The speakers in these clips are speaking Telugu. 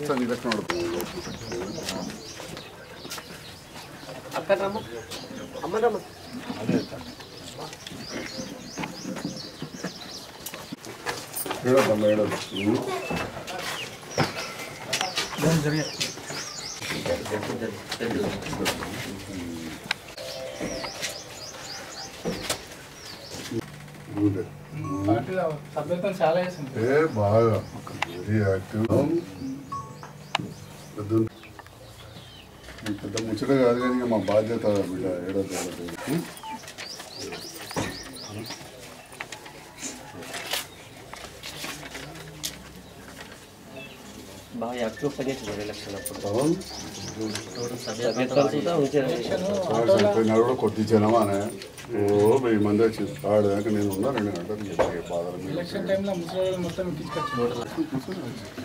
సార్ నీ లెక్కన అక్కడ రమ్మ అమ్మ రమ్మ ఏడదమ్మా ఏడదు పార్టీలో సభ్యత్వం చాలా వేసింది ఏ బాగా వెరీ యాక్టివ్ పెద్ద ఈ పెద్ద ముచ్చట కాదు కానీ ఇక మా బాధ్యత బిడ్డ ఏడదు ఏడదు బాగా యాక్టివ్ పనిచేసింది ఎలక్షన్ అప్పుడు అవును సభ్యత్వం కూడా ఉంచారు చనిపోయినాడు కూడా కొట్టించానమా అనే ఓ వెయ్యి మంది వచ్చి ఆడదాకా నేను ఉన్నా రెండు గంటలు చెప్పే బాధలు మీద. ఎలక్షన్ టైంలో ముసలి వాళ్ళు మొత్తం ఎక్కించుకొచ్చారు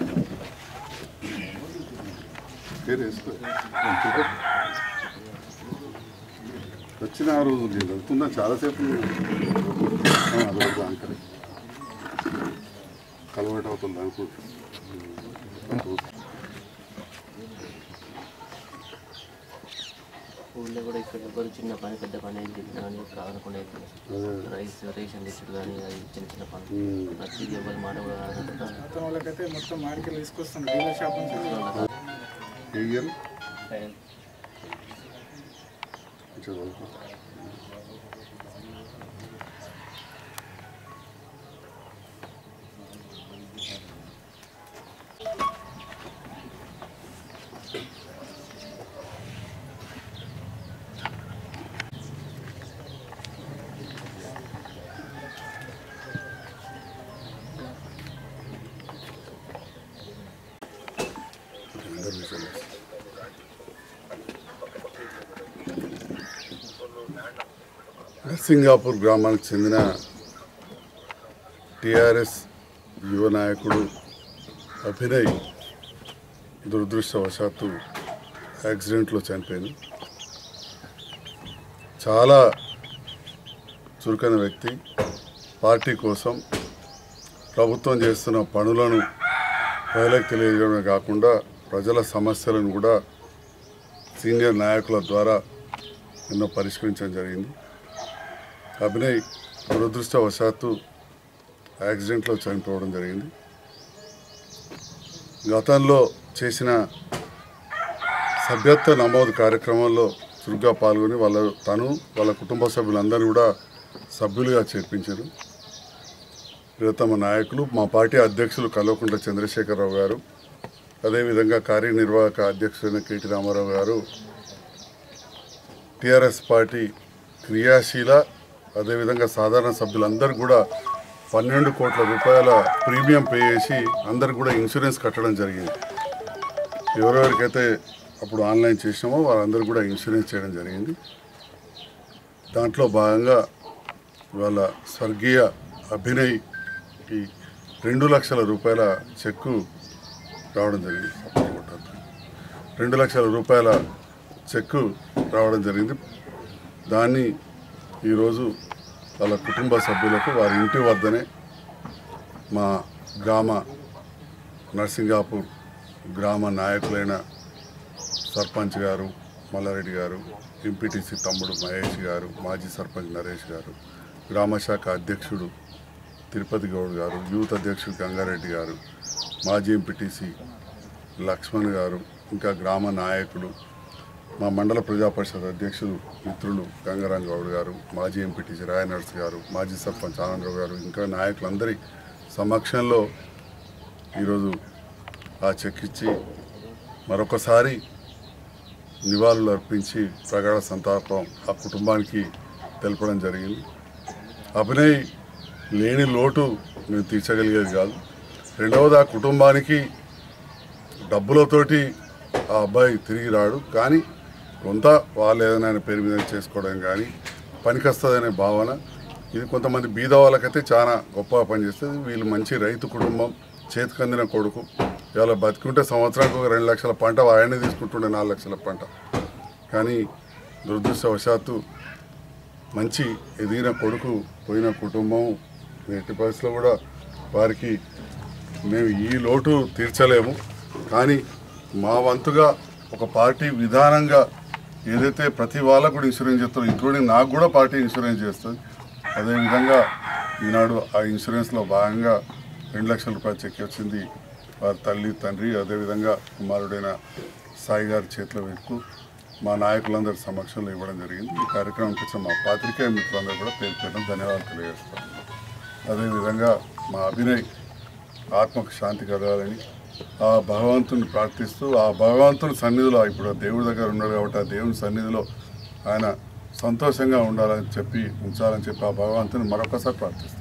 పేరు వేసుకో. చూడు. వచ్చిన ఆ రోజు నేను వెళ్తున్నా చాలాసేపు అదొక అంకరే కలవట అవుతుంది అనుకుంటా ఊళ్ళో కూడా ఇక్కడ ఎవరు చిన్న పని పెద్ద పని ఏం చెప్పినా కానీ కాదనకుండా అయిపోయింది రైస్ రేషన్ తెచ్చుడు కానీ అది చిన్న చిన్న పని ప్రతిదీ ఎవరి మాట కూడా కాదనకుండా మొత్తం వాళ్ళకైతే మొత్తం మార్కెట్ తీసుకొస్తాను డీలర్ షాప్ నుంచి ఏ ఇయర్ ఫైనల్ మంచిగా చదువుకో. అందరి విషయాలు. సింగాపూర్ గ్రామానికి చెందిన టిఆర్ఎస్ యువ నాయకుడు అభినయ్ దురదృష్టవశాత్తు యాక్సిడెంట్లో చనిపోయింది చాలా చురుకైన వ్యక్తి పార్టీ కోసం ప్రభుత్వం చేస్తున్న పనులను ప్రజలకు తెలియజేయడమే కాకుండా ప్రజల సమస్యలను కూడా సీనియర్ నాయకుల ద్వారా ఎన్నో పరిష్కరించడం జరిగింది అభినయ్ దురదృష్టవశాత్తు యాక్సిడెంట్లో చనిపోవడం జరిగింది గతంలో చేసిన సభ్యత్వ నమోదు కార్యక్రమంలో చురుగ్గా పాల్గొని వాళ్ళ తను వాళ్ళ కుటుంబ సభ్యులందరూ కూడా సభ్యులుగా చేర్పించారు ప్రియతమ నాయకులు మా పార్టీ అధ్యక్షులు కల్వకుంట్ల చంద్రశేఖరరావు గారు అదేవిధంగా కార్యనిర్వాహక అధ్యక్షుడైన కేటీ రామారావు గారు టిఆర్ఎస్ పార్టీ క్రియాశీల అదేవిధంగా సాధారణ సభ్యులందరూ కూడా పన్నెండు కోట్ల రూపాయల ప్రీమియం పే చేసి అందరికి కూడా ఇన్సూరెన్స్ కట్టడం జరిగింది ఎవరెవరికైతే అప్పుడు ఆన్లైన్ చేసినామో వారందరూ కూడా ఇన్సూరెన్స్ చేయడం జరిగింది దాంట్లో భాగంగా ఇవాళ స్వర్గీయ అభినయ్కి రెండు లక్షల రూపాయల చెక్కు రావడం జరిగింది సపోర్ట్ కొట్టద్దు. రెండు లక్షల రూపాయల చెక్కు రావడం జరిగింది దాన్ని ఈరోజు వాళ్ళ కుటుంబ సభ్యులకు వారి ఇంటి వద్దనే మా గ్రామ నర్సింగాపూర్ గ్రామ నాయకులైన సర్పంచ్ గారు మల్లారెడ్డి గారు ఎంపీటీసీ తమ్ముడు మహేష్ గారు మాజీ సర్పంచ్ నరేష్ గారు గ్రామ శాఖ అధ్యక్షుడు తిరుపతి గౌడ్ గారు యూత్ అధ్యక్షుడు గంగారెడ్డి గారు మాజీ ఎంపీటీసీ లక్ష్మణ్ గారు ఇంకా గ్రామ నాయకులు మా మండల ప్రజా పరిషత్ అధ్యక్షులు మిత్రులు గంగారాం గౌడ్ గారు మాజీ ఎంపీటీసీ రాయ నర్స్ గారు మాజీ సర్పంచ్ ఆనందరావు గారు ఇంకా నాయకులందరి సమక్షంలో ఈరోజు ఆ చెక్ ఇచ్చి మరొకసారి నివాళులు అర్పించి ప్రగాఢ సంతాపం ఆ కుటుంబానికి తెలపడం జరిగింది అభినయ్ లేని లోటు మేము తీర్చగలిగేది కాదు రెండవది ఆ కుటుంబానికి డబ్బులతోటి ఆ అబ్బాయి తిరిగి రాడు కానీ కొంత వాళ్ళు ఏదైనా ఆయన పేరు మీద చేసుకోవడం కానీ పనికొస్తుందనే భావన ఇది కొంతమంది బీద వాళ్ళకైతే చాలా గొప్పగా పనిచేస్తుంది వీళ్ళు మంచి రైతు కుటుంబం చేతికందిన కొడుకు ఇవాళ బతికుంటే సంవత్సరానికి ఒక రెండు లక్షల పంట ఆయనే తీసుకుంటుండే నాలుగు లక్షల పంట కానీ దురదృష్టవశాత్తు మంచి ఎదిగిన కొడుకు పోయిన కుటుంబం ఎట్టి పరిస్థితిలో కూడా వారికి మేము ఈ లోటు తీర్చలేము కానీ మా వంతుగా ఒక పార్టీ విధానంగా ఏదైతే ప్రతి వాళ్ళకు కూడా ఇన్సూరెన్స్ చేస్తారో ఇంక్లూడింగ్ నాకు కూడా పార్టీ ఇన్సూరెన్స్ చేస్తుంది అదేవిధంగా ఈనాడు ఆ ఇన్సూరెన్స్లో భాగంగా రెండు లక్షల రూపాయలు చెక్ వచ్చింది వారి తల్లి తండ్రి అదేవిధంగా కుమారుడైన సాయి గారి చేతిలో పెట్టుకు మా నాయకులందరి సమక్షంలో ఇవ్వడం జరిగింది ఈ కార్యక్రమానికి వచ్చిన మా పాత్రికేయ మిత్రులందరూ కూడా పేరు పేరున ధన్యవాదాలు తెలియజేస్తాను అదేవిధంగా మా అభినయ్ ఆత్మకు శాంతి కలగాలని ఆ భగవంతుని ప్రార్థిస్తూ ఆ భగవంతుని సన్నిధిలో ఇప్పుడు దేవుడి దగ్గర ఉన్నాడు కాబట్టి ఆ దేవుని సన్నిధిలో ఆయన సంతోషంగా ఉండాలని చెప్పి ఉంచాలని చెప్పి ఆ భగవంతుని మరొకసారి ప్రార్థిస్తాను